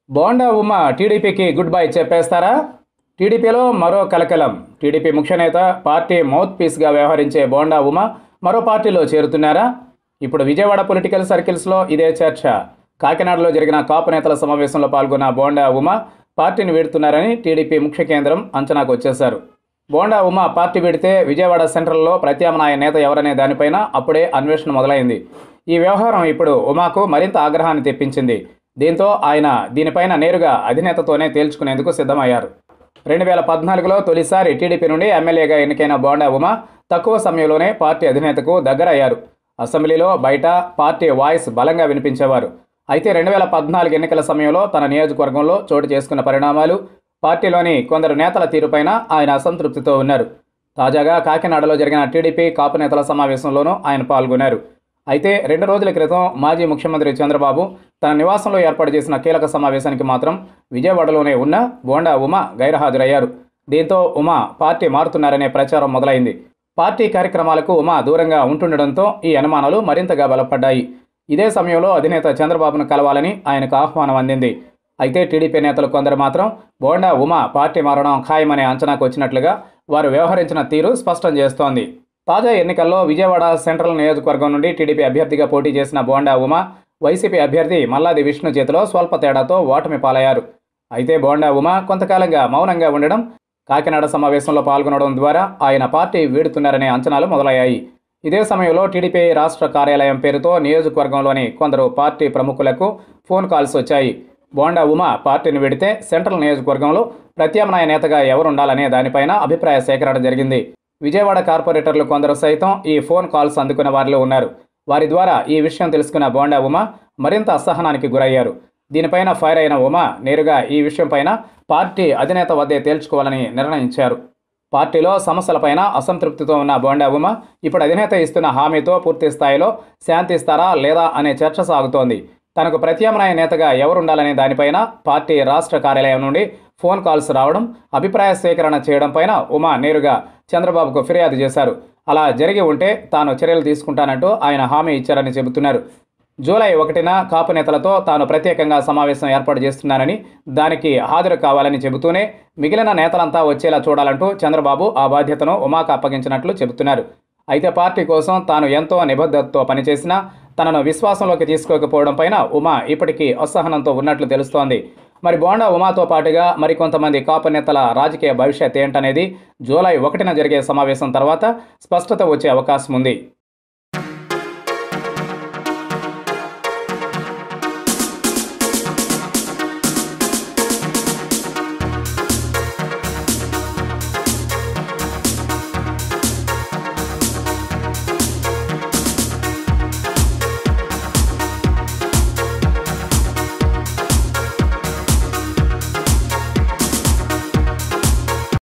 బోండా ఉమ టీడీపీకి good bye చెప్పేస్తారా టీడీపీలో మరో కలకలం టీడీపీ ముఖ్య నేత పార్టీ మౌత్ పీస్గా వ్యవహరించే బోండా ఉమ మరో పార్టీలో చేరుతున్నారా ఇప్పుడు విజయవాడ పొలిటికల్ సర్కిల్స్లో ఇదే చర్చ కాకినాడలో జరిగిన కాపు నేతల సమావేశంలో పాల్గొన్న బోండా ఉమ పార్టీని వీడుతున్నారని టీడీపీ ముఖ్య కేంద్రం అంచనాకు వచ్చేశారు బోండా ఉమ పార్టీ వీడితే విజయవాడ సెంట్రల్లో ప్రత్యామ్నాయ నేత ఎవరనే దానిపైన అప్పుడే అన్వేషణ మొదలైంది ఈ వ్యవహారం ఇప్పుడు ఉమాకు మరింత ఆగ్రహాన్ని తెప్పించింది దీంతో ఆయన దీనిపైన నేరుగా అధినేతతోనే తేల్చుకునేందుకు సిద్ధమయ్యారు రెండు వేల పద్నాలుగులో తొలిసారి టీడీపీ నుండి ఎమ్మెల్యేగా ఎన్నికైన బోండా ఉమ తక్కువ సమయంలోనే పార్టీ అధినేతకు దగ్గరయ్యారు అసెంబ్లీలో బయట పార్టీ వాయిస్ బలంగా వినిపించేవారు అయితే రెండు వేల పద్నాలుగు ఎన్నికల సమయంలో తన నియోజకవర్గంలో చోటు చేసుకున్న పరిణామాలు పార్టీలోని కొందరు నేతల తీరుపైన ఆయన అసంతృప్తితో ఉన్నారు తాజాగా కాకినాడలో జరిగిన టీడీపీ కాపు నేతల సమావేశంలోనూ ఆయన పాల్గొన్నారు అయితే రెండు రోజుల క్రితం మాజీ ముఖ్యమంత్రి చంద్రబాబు తన నివాసంలో ఏర్పాటు చేసిన కీలక సమావేశానికి మాత్రం విజయవాడలోనే ఉన్న బోండా ఉమ గైర్హాజరయ్యారు దీంతో ఉమ పార్టీ మారుతున్నారనే ప్రచారం మొదలైంది పార్టీ కార్యక్రమాలకు ఉమ దూరంగా ఉంటుండడంతో ఈ అనుమానాలు మరింతగా బలపడ్డాయి ఇదే సమయంలో అధినేత చంద్రబాబును కలవాలని ఆయనకు ఆహ్వానం అందింది అయితే టీడీపీ నేతలు కొందరు మాత్రం బోండా ఉమ పార్టీ మారడం ఖాయమనే అంచనాకు వచ్చినట్లుగా వారు వ్యవహరించిన తీరు స్పష్టం చేస్తోంది తాజా ఎన్నికల్లో విజయవాడ సెంట్రల్ నియోజకవర్గం నుండి టీడీపీ అభ్యర్థిగా పోటీ చేసిన బోండా ఉమ వైసీపీ అభ్యర్థి మల్లాది విష్ణు చేతిలో స్వల్ప తేడాతో ఓటమి పాలయ్యారు అయితే బోండా ఉమ కొంతకాలంగా మౌనంగా ఉండడం కాకినాడ సమావేశంలో పాల్గొనడం ద్వారా ఆయన పార్టీ వీడుతున్నారనే అంచనాలు మొదలయ్యాయి ఇదే సమయంలో టీడీపీ రాష్ట్ర కార్యాలయం పేరుతో నియోజకవర్గంలోని కొందరు పార్టీ ప్రముఖులకు ఫోన్ కాల్స్ వచ్చాయి బోండా ఉమ పార్టీని విడితే సెంట్రల్ నియోజకవర్గంలో ప్రత్యామ్నాయ నేతగా ఎవరుండాలనే దానిపైన అభిప్రాయ సేకరణ జరిగింది విజయవాడ కార్పొరేటర్లు కొందరు సైతం ఈ ఫోన్ కాల్స్ అందుకున్న వారిలో ఉన్నారు వారి ద్వారా ఈ విషయం తెలుసుకున్న బోండా ఉమ మరింత అసహనానికి గురయ్యారు దీనిపైన ఫైర్ అయిన ఉమ నేరుగా ఈ విషయంపైన పార్టీ అధినేత వద్దే తేల్చుకోవాలని నిర్ణయించారు పార్టీలో సమస్యలపైన అసంతృప్తితో ఉన్న బోండా ఉమ ఇప్పుడు అధినేత ఇస్తున్న హామీతో పూర్తి స్థాయిలో శాంతిస్తారా లేదా అనే చర్చ సాగుతోంది తనకు ప్రత్యామ్నాయ నేతగా ఎవరుండాలనే దానిపైన పార్టీ రాష్ట్ర కార్యాలయం నుండి ఫోన్ కాల్స్ రావడం అభిప్రాయ సేకరణ చేయడం పైన ఉమా నేరుగా చంద్రబాబుకు ఫిర్యాదు చేశారు అలా జరిగి ఉంటే తాను చర్యలు తీసుకుంటానంటూ ఆయన హామీ ఇచ్చారని చెబుతున్నారు జూలై ఒకటిన కాపు నేతలతో తాను ప్రత్యేకంగా సమావేశం ఏర్పాటు చేస్తున్నానని దానికి హాజరు కావాలని చెబుతూనే మిగిలిన నేతలంతా వచ్చేలా చూడాలంటూ చంద్రబాబు ఆ బాధ్యతను ఉమాకు అప్పగించినట్లు చెబుతున్నారు అయితే పార్టీ కోసం తాను ఎంతో నిబద్ధతతో పనిచేసినా తనను విశ్వాసంలోకి తీసుకోకపోవడం పైన ఉమా ఇప్పటికీ అసహనంతో ఉన్నట్లు తెలుస్తోంది మరి బోండా ఉమాతో పాటుగా మరికొంతమంది కాపు నేతల రాజకీయ భవిష్యత్ ఏంటనేది జూలై ఒకటిన జరిగే సమావేశం తర్వాత స్పష్టత వచ్చే అవకాశం ఉంది